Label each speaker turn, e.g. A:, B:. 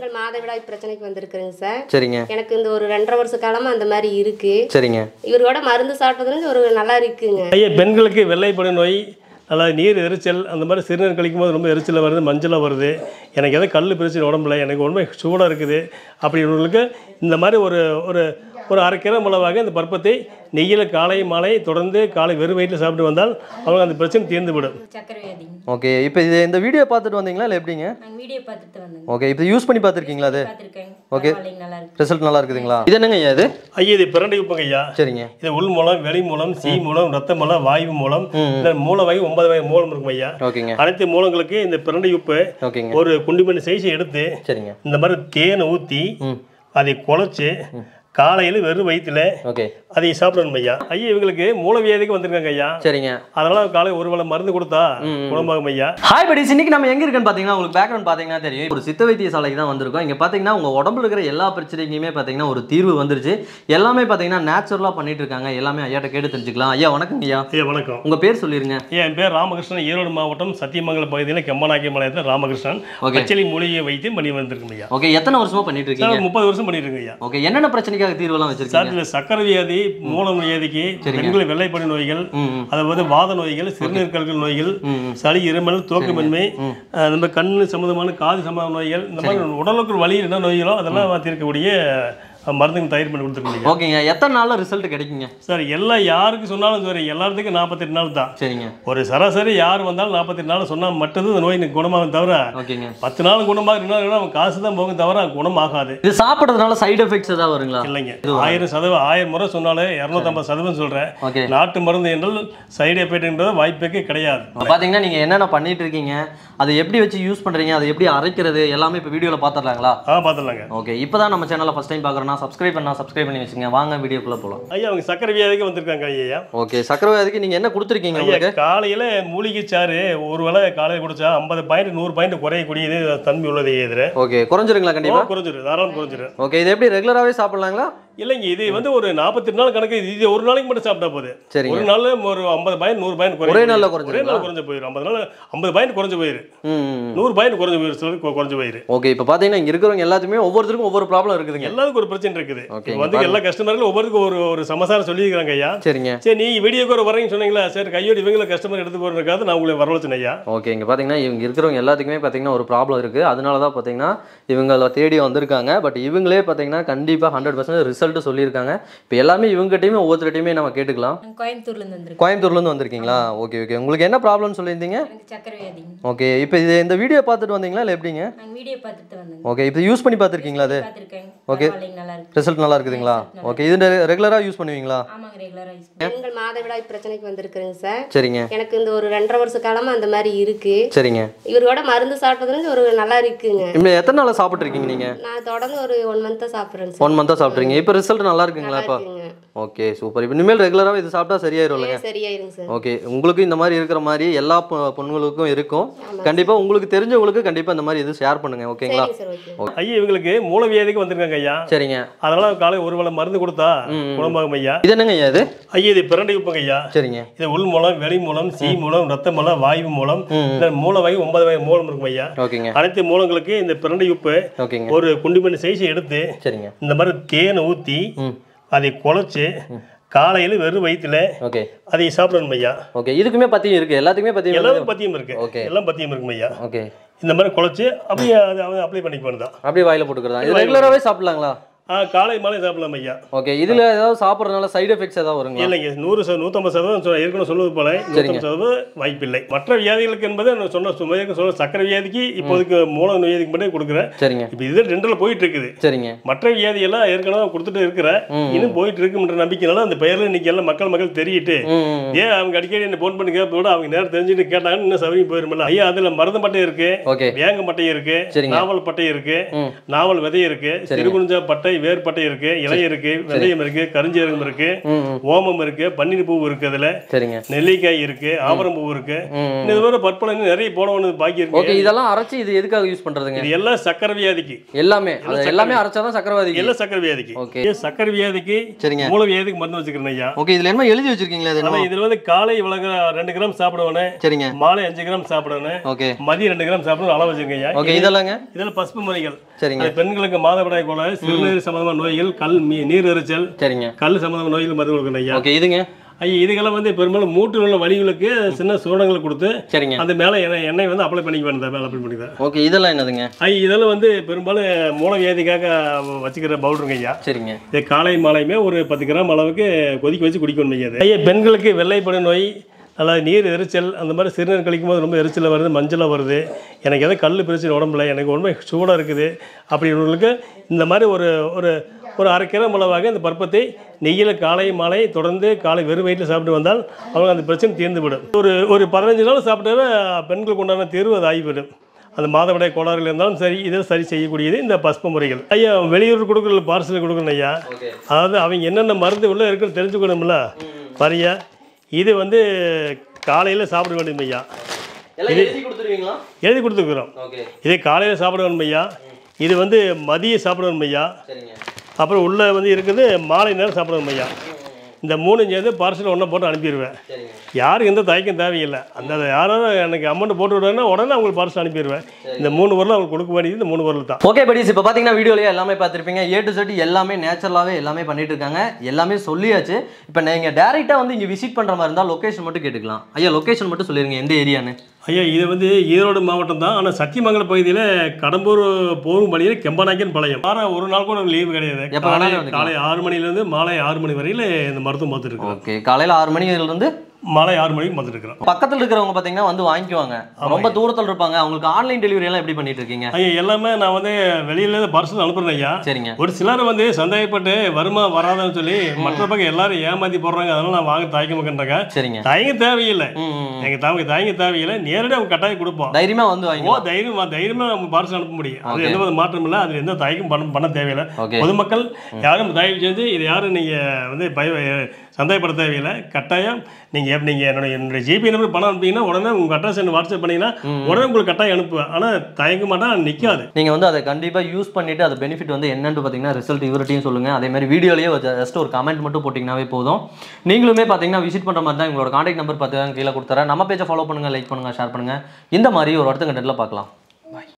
A: பெண்கள் மாதவிடாய் பிரச்சனைக்கு வந்திருக்கிறேங்க சார்
B: சரிங்க
A: எனக்கு இந்த ஒரு ரெண்டரை வருஷ காலமா அந்த மாதிரி இருக்கு
B: சரிங்க
A: இவரோட மருந்து சாப்பிட்டதுலேருந்து ஒரு நல்லா இருக்குங்க
C: ஐயா பெண்களுக்கு வெள்ளைப்படை நோய் நல்லா நீர் எரிச்சல் அந்த மாதிரி சிறுநீர் கழிக்கும் போது ரொம்ப எரிச்சலாக வருது மஞ்சளாக வருது எனக்கு எதாவது கல் பிரச்சனை உடம்புல எனக்கு உடம்பு சூடாக இருக்குது அப்படின்றவங்களுக்கு இந்த மாதிரி ஒரு ஒரு ஒரு அரை கிலோ அளவாக இந்த பருப்பத்தை நெய்யில் காலை மாலை தொடர்ந்து காலை வெறும் வயிற்றில் சாப்பிட்டு வந்தால் அவங்க அந்த பிரச்சனை தீர்ந்து விடும்
D: சக்கரை வியாதி
B: ஓகே இப்போ இது இந்த வீடியோ பார்த்துட்டு வந்தீங்களா இல்லை எப்படிங்க
D: நாங்கள் வீடியோ பார்த்துட்டு வந்தேங்க
B: ஓகே இப்போ யூஸ் பண்ணி பார்த்துருக்கீங்களா அது
D: பார்த்துருக்கேன்
B: Okay.
D: பரவாயில்லைங்க நல்லா இருக்கு
B: ரிசல்ட் நல்லா இருக்குதுங்களா இது என்னங்க ஐயா இது
C: ஐயா இது பிரண்டை உப்புங்க ஐயா
B: சரிங்க
C: இது உள் மூலம் வெளி மூலம் சி மூலம் ரத்த மூலம் வாயு மூலம் இந்த மூல வகை ஒன்பது வகை மூலம் இருக்கும் ஐயா
B: ஓகேங்க
C: அனைத்து மூலங்களுக்கு இந்த பிரண்டை உப்பு
B: ஓகேங்க
C: ஒரு குண்டிமணி சைஸ் எடுத்து
B: சரிங்க
C: இந்த மாதிரி தேனை ஊற்றி
B: ம்
C: அதை குழச்சி காலையில் வெறும் வயிற்றுல
B: ஓகே
C: அதை சாப்பிடணும் ஐயா ஐயா இவங்களுக்கு மூலவியாதிக்கு வந்திருக்காங்க ஐயா
B: சரிங்க
C: அதனால காலை ஒரு வேளை மருந்து கொடுத்தா குணமாகும் ஐயா
B: ஹாய் படிஸ் இன்னைக்கு நம்ம எங்க இருக்கேன்னு பாத்தீங்கன்னா உங்களுக்கு பேக்ரவுண்ட் பாத்தீங்கன்னா தெரியும் ஒரு சித்த வைத்திய சாலைக்கு தான் வந்திருக்கோம் இங்க பாத்தீங்கன்னா உங்க உடம்புல இருக்கிற எல்லா பிரச்சனைக்குமே பாத்தீங்கன்னா ஒரு தீர்வு வந்துருச்சு எல்லாமே பாத்தீங்கன்னா நேச்சுரலா பண்ணிட்டு இருக்காங்க எல்லாமே ஐயாட்ட கேட்டு தெரிஞ்சுக்கலாம் ஐயா வணக்கம் ஐயா
C: ஐயா வணக்கம்
B: உங்க பேர் சொல்லிருங்க
C: ஐயா, என் பேர் ராமகிருஷ்ணன் ஈரோடு மாவட்டம் சத்தியமங்கலம் பகுதியில் கெம்மநாயக்கி மலையத்தில் ராமகிருஷ்ணன்
B: Okay.
C: பச்சளி மூலிகை வைத்தியம் பண்ணி வந்திருக்கோம் ஐயா
B: ஓகே எத்தனை வருஷமா பண்ணிட்டு இருக்கீங்க
C: சார் முப்பது வருஷம் பண்ணிட்டு இருக்கேன் ஐயா
B: ஓகே என்னென்ன பிரச்சனைக்காக தீர்வெல்லாம் வச்சிருக்கீங்க
C: சார் இந்த சக்கரை வியாதி மூல வியாதிக்கு பெண்கள் வெள்ளைப்படை நோய்கள்
B: ம், ம்.
C: அதாவது வாத நோய்கள் சிறுநீர் கற்கள் நோய்கள் சளி இருமல் தூக்கமின்மை அஹ், இந்த மாதிரி கண் சம்பந்தமான காது சம்பந்தமான நோய்கள் இந்த மாதிரி உடலுக்கு வலி என்ன நோய்களோ அதெல்லாம் தீர்க்கக்கூடிய அஹ், மருந்துங்க தயார் பண்ணி கொடுத்துருக்கீங்க
B: ஓகேங்க எத்தனை நாள்ல ரிசல்ட் கிடைக்குங்க
C: சார் எல்லாம் யாருக்கு சொன்னாலும் சரி எல்லாத்துக்கும் நாற்பத்தெட்டு நாள் தான்
B: சரிங்க
C: ஒரு சராசரி யார் வந்தாலும் நாற்பத்தெட்டு நாள் சொன்னால் மட்டும்தான் இந்த நோய் எனக்கு குணமாகும் தவிர
B: ஓகேங்க
C: பத்து நாள் குணமாக ரெண்டு நாள் அவன் காசு தான் போகும் தவிர குணமாகாது
B: இது சாப்பிட்றதுனால சைடு எஃபெக்ட்ஸ் ஏதாவது வருங்களா
C: இல்லைங்க ஆயிரம் சதவீதம் ஆயிரம் முறை சொன்னாலே இரநூத்தம்பது சதவீதம் சொல்கிறேன்
B: ஓகே
C: நாட்டு மருந்து என்றால் சைடு எஃபெக்ட்ன்றது வாய்ப்பே கிடையாது
B: இப்போ பார்த்தீங்கன்னா நீங்கள் என்னென்ன பண்ணிட்டு இருக்கீங்க அதை எப்படி வச்சு யூஸ் பண்ணுறீங்க அதை எப்படி அரைக்கிறது எல்லாமே இப்போ வீடியோவில் பார்த்துடலாங்களா
C: ஆ பார்த்துடலாங்க
B: ஓகே இப்போ தான் நம்ம சேனலை ஃபஸ்ட் டைம் பார்க்குறோன்னா சப்ஸ்கிரைப் பண்ணா சப்ஸ்கிரைப் பண்ணி வச்சுங்க வாங்க வீடியோக்குள்ளே போகலாம்
C: ஐயா அவங்க சக்கரை வியாதிக்கு வந்திருக்காங்க ஐயா
B: ஓகே சக்கரை வியாதிக்கு நீங்கள் என்ன கொடுத்துருக்கீங்க
C: ஐயா
B: உங்களுக்கு
C: காலையில் மூலிகை சாறு ஒரு வேளை காலையில் குடிச்சா ஐம்பது பாயிண்ட் நூறு பாயிண்ட் குறையக்கூடியது தன்மை உள்ளது எதிர
B: ஓகே குறைஞ்சிருங்களா கண்டிப்பாக
C: குறைஞ்சிரு தாராளம் குறைஞ்சிரு
B: ஓகே இது எப்படி ரெகுலராகவே சாப்பிட்லாங்களா
C: இல்லைங்க இது வந்து ஒரு நாற்பத்தெட்டு நாள் கணக்கு இது ஒரு நாளைக்கு மட்டும் சாப்பிட்டா போகுது
B: சரிங்க
C: ஒரு நாள் ஒரு ஐம்பது பாயிண்ட் நூறு பாயிண்ட்
B: ஒரே நாள்ல
C: ஒரே
B: குறைஞ்சிருங்களா?
C: நாள் குறைஞ்சு போயிடும் ஐம்பது நாள் ஐம்பது பாயிண்ட் குறைஞ்சு போயிரு
B: ம் ம், ம்.
C: நூறு பாயிண்ட் குறைஞ்சு போயிரு சிலருக்கு குறைஞ்சு போயிரு
B: ஓகே இப்போ பார்த்தீங்கன்னா இங்கே இருக்கிறவங்க எல்லாத்துக்குமே ஒவ்வொருத்தருக்கும் ஒவ்வொரு ப்ராப்ளம் இருக்குதுங்க
C: எல்லாத்துக்கும் ஒரு பிரச்சனை இருக்குது
B: ஓகே,
C: இப்ப வந்து எல்லா கஸ்டமர்களும் ஒவ்வொருக்கும் ஒரு ஒரு சமாசாரம் சொல்லியிருக்காங்க ஐயா
B: சரிங்க
C: சரி நீ வீடியோக்கு ஒரு வரீங்கன்னு சொன்னீங்களா சரி கையோடு இவங்களை கஸ்டமர் எடுத்து போறதுக்காக நான் உங்களை வரவழைச்சேன் ஐயா
B: ஓகே இங்கே பார்த்தீங்கன்னா இவங்க இருக்கிறவங்க எல்லாத்துக்குமே பார்த்தீங்கன்னா ஒரு ப்ராப்ளம் இருக்குது அதனால தான் பார்த்தீங்கன்னா இவங்களை தேடி வந்திருக்காங்க பட் இவங்களே பார்த்தீங்கன்னா கண்டிப்பாக ஹண்ட்ரட் பர்சன்ட் ரிசல்ட் சொல்லியிருக்காங்க இப்போ எல்லாமே இவங்ககிட்டயுமே ஒவ்வொருத்தரையுமே நம்ம கேட்டுக்கலாம்
D: நாங்கள் கோயம்புத்தூர்லேருந்து வந்திருக்கோம்
B: கோயம்புத்தூர்லேருந்து வந்திருக்கீங்களா ஓகே ஓகே உங்களுக்கு என்ன ப்ராப்ளம்னு சொல்லியிருந்தீங்க
D: எனக்கு சக்கரை வியாதிங்க
B: ஓகே இப்போ இது இந்த வீடியோ பார்த்துட்டு வந்தீங்களா இல்லை எப்படிங்க
D: நாங்கள் வீடியோ பார்த்துட்டு வந்தேங்க
B: ஓகே இப்போ யூஸ் பண்ணி பார்த்துருக்கீங்களா அது
D: பார்த்துருக்கேன்
B: Okay.
D: பரவாயில்லைங்க நல்லா இருக்கு
B: ரிசல்ட் நல்லா இருக்குதுங்களா ஓகே இது ரெகுலராக யூஸ் பண்ணுவீங்களா
D: ஆமாங்க ரெகுலராக யூஸ்
A: பெண்கள் மாதவிடாய் பிரச்சனைக்கு வந்திருக்கிறேங்க சார்
B: சரிங்க
A: எனக்கு இந்த ஒரு ரெண்டரை வருஷ காலமா அந்த மாதிரி இருக்கு
B: சரிங்க
A: இவரோட மருந்து சாப்பிட்டதுலேருந்து ஒரு நல்லா இருக்குங்க
B: இப்போ எத்தனை நாளாக சாப்பிட்ருக்கீங்க நீங்கள்
A: நான் தொடர்ந்து ஒரு ஒன் மந்த்தாக சாப்பிட்றேங்க சார்
B: ஒன் மந்த்தாக சாப்பிட்றீங்க இப்போ ரிசல்ட் நல்லா இருக்குங்களா இப்போ
A: இருக்குங்க
B: ஓகே சூப்பர் இப்போ இனிமேல் ரெகுலராக இது சாப்பிட்டா சரியாயிரும் இல்லைங்க
A: சரியாயிருங்க சார்
B: ஓகே உங்களுக்கு இந்த மாதிரி இருக்கிற மாதிரி எல்லா பொ- பொண்ணுங்களுக்கும் இருக்கும் கண்டிப்பாக உங்களுக்கு தெரிஞ்சவங்களுக்கு கண்டிப்பாக இந்த மாதிரி இது ஷேர் பண்ணுங்க ஓகேங்களா
A: சரிங்க சார் ஓகே
C: ஐயா இவங்களுக்கு மூலவியாதிக்கு வந்திருக்காங்க ஐயா
B: சரிங்க
C: அதனால காலை ஒரு வேளை மருந்து கொடுத்தா குணமாகும் ஐயா
B: இது என்னங்க ஐயா இது
C: ஐயா இது பிரண்டை உப்புங்க ஐயா
B: சரிங்க
C: இது உள் மூலம் வெளி மூலம் சி மூலம் ரத்த மூலம் வாயு மூலம்
B: ம்.
C: இந்த மூல வகை ஒன்பது வகை மூலம் இருக்கும் ஐயா
B: ஓகேங்க
C: அனைத்து மூலங்களுக்கு இந்த பிரண்டை உப்பு
B: ஓகேங்க
C: ஒரு குண்டிமணி சைஸ் எடுத்து
B: சரிங்க
C: இந்த மாதிரி தேனை ஊற்றி
B: ம்
C: அதை குழச்சி காலையில் வெறும் வயிற்றுல
B: ஓகே
C: அதை சாப்பிடணும் ஐயா
B: ஓகே இதுக்குமே பத்தியம் இருக்கு எல்லாத்துக்குமே பத்தியம்
C: எல்லாரும் பத்தியம் இருக்கு
B: Okay.
C: எல்லாம் பத்தியம் இருக்கும் ஐயா
B: ஓகே
C: இந்த மாதிரி குழச்சி அப்படியே அதை அப்ளை பண்ணிக்க வேண்டியதான்
B: அப்படியே வாயில போட்டுக்கிறதா இது ரெகுலராகவே சாப்பிடலாங்களா
C: ஆ காலை மாலை சாப்பிடலாம் ஐயா
B: ஓகே இதுல ஏதாவது சாப்பிட்றதுனால சைடு எஃபெக்ட்ஸ் ஏதாவது வருங்களா
C: இல்லைங்க நூறு சத நூற்றம்பது சதவீதம் சொ- ஏற்கனவே சொல்வது போல நூற்றம்பது சதவீதம் வாய்ப்பில்லை மற்ற வியாதிகளுக்கு என்பது நான் சொன்ன சுமையாக சொல்ல சக்கரை வியாதிக்கு இப்போதைக்கு மூல நோயாதிக்கு மட்டும் கொடுக்குறேன்
B: சரிங்க
C: இப்போ இது ரெண்டில் போயிட்டு இருக்குது
B: சரிங்க
C: மற்ற வியாதியெல்லாம் ஏற்கனவே கொடுத்துட்டு இருக்கிறேன்
B: ம்.
C: இன்னும் போயிட்டு இருக்குன்ற நம்பிக்கைனால அந்த பெயரில் இன்னைக்கு எல்லாம் மக்கள் மக்கள் தெரியிட்டு
B: ம் ம்.
C: ஏன் அவங்க அடிக்கடி என்ன ஃபோன் பண்ணி கேட்ப விட அவங்க நேரம் தெரிஞ்சுட்டு கேட்டாங்கன்னு இன்னும் சௌகரியம் போயிருமில்ல ஐயா அதில் மருந்து பட்டை இருக்கு
B: ஓகே
C: வேங்க பட்டை இருக்கு
B: சரிங்க.
C: நாவல் பட்டை இருக்கு
B: ம்
C: நாவல் விதை இருக்கு சிறுகுறிஞ்சா பட்டை வேர்பட்டை இருக்கு இலை இருக்கு வெந்தயம் இருக்கு கருஞ்சீரகம் இருக்கு
B: ம் ம்.
C: ஓமம் இருக்கு பன்னீர் பூ இருக்கு அதுல
B: சரிங்க
C: நெல்லிக்காய் இருக்கு ஆவரம் பூ இருக்கு
B: ம், ம்.
C: இந்த மாதிரி பற்பல இன்னும் நிறைய போடணும் பாக்கி
B: ஓகே
C: இருக்கு
B: இதெல்லாம் அரைச்சு இது எதுக்காக யூஸ் பண்றதுங்க
C: இது எல்லாம் சக்கரை வியாதிக்கு
B: எல்லாமே அது எல்லாமே அரைச்சாதான் சக்கரவாதி
C: எல்லாம் சக்கரை வியாதிக்கு
B: ஓகே.
C: இது சக்கரை வியாதிக்கு
B: சரிங்க
C: மூல வியாதிக்கு மருந்து வச்சுக்கிறேன் ஐயா
B: ஓகே இதுல என்ன எழுதி வச்சிருக்கீங்களா இது
C: ஆனா
B: என்ன
C: இதுல வந்து காலை இவ்வளவு ரெண்டு கிராம் சாப்பிடுவேன்
B: சரிங்க
C: மாலை அஞ்சு கிராம் சாப்பிடணும்
B: ஓகே
C: மதியம் ரெண்டு கிராம் சாப்பிடணும் அளவு வச்சுங்க ஐயா
B: ஓகே இதெல்லாங்க
C: இதெல்லாம் பசுப்பு முறைகள்
B: சரிங்க
C: அது பெண்களுக்கு மாதவிடாய் கோளாறு சிறுநீர் சம்பந்தமான நோய்கள் கல் மீ- நீர் எரிச்சல்
B: சரிங்க
C: கல் சம்பந்தமான நோய்கள் மருந்து கொடுக்கணும் ஐயா
B: ஓகே இதுங்க
C: ஐயா இதுக்கெல்லாம் வந்து பெரும்பாலும் மூட்டில் உள்ள வலிகளுக்கு சின்ன சூடங்களை கொடுத்து
B: சரிங்க
C: அந்த மேலே எண்ணெய் எண்ணெய் வந்து அப்ளை பண்ணிக்குவேன் இந்த மேலே அப்ளை பண்ணிக்குவேன்
B: ஓகே இதெல்லாம் என்னதுங்க
C: ஐயா இதெல்லாம் வந்து பெரும்பாலும் மூல வியாதிக்காக வச்சுக்கிற பவுடருங்க ஐயா
B: சரிங்க
C: இது காலை மாலையுமே ஒரு பத்து கிராம் அளவுக்கு கொதிக்க வச்சு குடிக்கணும் ஐயா இது. ஐயா பெண்களுக்கு வெள்ளைப்படு நோய் நல்லா நீர் எரிச்சல் அந்த மாதிரி சிறுநீர் கழிக்கும் போது ரொம்ப எரிச்சல் வருது மஞ்சளாக வருது எனக்கு எதாவது கல் பிரச்சனை உடம்புல எனக்கு உடம்பு சூடாக இருக்குது அப்படின்றவங்களுக்கு இந்த மாதிரி ஒரு ஒரு ஒரு அரை கிலோ அளவாக இந்த பருப்பத்தை நெய்யில் காலை மாலை தொடர்ந்து காலை வெறும் வயிற்றில் சாப்பிட்டு வந்தால் அவங்க அந்த பிரச்சனை தீர்ந்து விடும் ஒரு ஒரு பதினஞ்சு நாள் சாப்பிட்டாவே பெண்களுக்கு உண்டான தீர்வு அது ஆகிவிடும் அந்த மாதவிடாய் கோளாறுகள் இருந்தாலும் சரி இதை சரி செய்யக்கூடியது இந்த பஸ்ப முறைகள் ஐயா வெளியூர் கொடுக்குற பார்சல் கொடுக்கணும் ஐயா
B: ஓகே
C: அதாவது அவங்க என்னென்ன மருந்து உள்ள இருக்குன்னு தெரிஞ்சுக்கணும்ல பாரியா இது வந்து காலையில் சாப்பிட வேண்டும் ஐயா
B: எல்லாம் எழுதி கொடுத்துருவீங்களா
C: எழுதி கொடுத்துருக்குறோம்
B: ஓகே
C: இதே காலையில் சாப்பிட வேணும் ஐயா இது வந்து மதியம் சாப்பிட வேணும் ஐயா
B: சரிங்க
C: அப்புறம் உள்ளே வந்து இருக்குது மாலை நேரம் சாப்பிட வேணும் ஐயா இந்த மூணு சேர்ந்து பார்சல் ஒன்றை போட்டு அனுப்பிடுவேன்
B: சரிங்க
C: யாருக்கு எந்த தயக்கம் தேவையில்லை அந்த யாராவது எனக்கு அமௌண்ட் போட்டு விடுறேன்னா உடனே அவங்களுக்கு பார்சல் அனுப்பிடுவேன் இந்த மூணு பொருள் அவங்களுக்கு கொடுக்க வேண்டியது இந்த மூணு பொருள் தான்
B: ஓகே படிஸ் இப்போ பார்த்தீங்கன்னா வீடியோலயே எல்லாமே பார்த்துருப்பீங்க ஏ டு செட் எல்லாமே நேச்சுரலாகவே எல்லாமே பண்ணிட்டு இருக்காங்க எல்லாமே சொல்லியாச்சு இப்போ நீங்கள் டேரெக்டாக வந்து இங்கே விசிட் பண்ணுற மாதிரி இருந்தால் லொக்கேஷன் மட்டும் கேட்டுக்கலாம் ஐயா லொக்கேஷன் மட்டும் சொல்லிருங்க எந்த ஏரியான்னு
C: ஐயா இது வந்து ஈரோடு மாவட்டம் தான் ஆனால் சத்தியமங்கலம் பகுதியில் கடம்பூர் போகும் வழியில் கெம்பநாயக்கன் பாளையம் வாரம் ஒரு நாள் கூட லீவு கிடையாது
B: எப்ப
C: காலை
B: வேணாலும் வந்துக்கலாம்.
C: காலை ஆறு மணிலேருந்து மாலை ஆறு மணி வரையில் இந்த மருத்துவம் பார்த்துட்டு இருக்கோம்
B: ஓகே காலையில் ஆறு மணியிலிருந்து
C: மாலை ஆறு மணிக்கு பார்த்துட்டு இருக்கிறோம்
B: பக்கத்தில் இருக்கிறவங்க பார்த்தீங்கன்னா வந்து வாங்கிக்குவாங்க ரொம்ப தூரத்தில் இருப்பாங்க அவங்களுக்கு ஆன்லைன் டெலிவரி எல்லாம் எப்படி பண்ணிட்டு இருக்கீங்க
C: ஐயா எல்லாமே நான் வந்து வெளியிலேருந்து பார்சல் அனுப்புறேன் ஐயா
B: சரிங்க
C: ஒரு சிலர் வந்து சந்தேகப்பட்டு வருமா வராதான்னு சொல்லி மற்ற பக்கம் எல்லாரும் ஏமாத்தி போடுறாங்க அதனால நான் வாங்க தயக்க மாட்டேன்றாங்க
B: சரிங்க
C: தயங்க தேவையில்லை
B: ம், ம், ம்.
C: எங்க தயங்க தயங்க தேவையில்லை நேரடியாக அவங்க கட்டாயம் கொடுப்போம்
B: தைரியமா வந்து
C: ஓ
B: வாங்கி
C: தைரியமா தைரியமா நம்ம பார்சல் அனுப்ப முடியும் அது
B: Okay.
C: எந்த வித மாற்றம் இல்லை அதில் எந்த தயக்கம் பண்ண பண்ண தேவையில்லை
B: ஓகே
C: பொதுமக்கள் யாரும் தயவு செஞ்சு இது யாரும் நீங்கள் வந்து பய சந்தேகப்பட தேவையில்லை கட்டாயம் நீங்கள் நீங்கள் என்னோட என்னுடைய ஜிபி நம்பர் பணம் அனுப்பிங்கன்னா உடனே உங்கள் அட்ரஸ் என்ன வாட்ஸ்அப் பண்ணீங்கன்னா உடனே உங்களுக்கு கட்டாயம் அனுப்புவேன் ஆனால் தயங்க மாட்டேன் நிற்காது
B: நீங்க வந்து அதை கண்டிப்பா யூஸ் பண்ணிட்டு அது பெனிஃபிட் வந்து என்னன்னு பார்த்தீங்கன்னா ரிசல்ட் இவர்ட்டையும் சொல்லுங்க அதே மாதிரி வீடியோலயே ஜஸ்ட் ஒரு கமெண்ட் மட்டும் போட்டிங்கனாவே போதும் நீங்களுமே பார்த்தீங்கன்னா விசிட் பண்ற மாதிரி தான் உங்களோட காண்டாக்ட் நம்பர் பார்த்து கீழே கொடுத்துறேன் நம்ம பேஜை ஃபாலோ பண்ணுங்க லைக் பண்ணுங்க ஷேர் பண்ணுங்க இந்த மாதிரி ஒரு அடுத்த கண்டென்ட்ல பார்க்கலாம்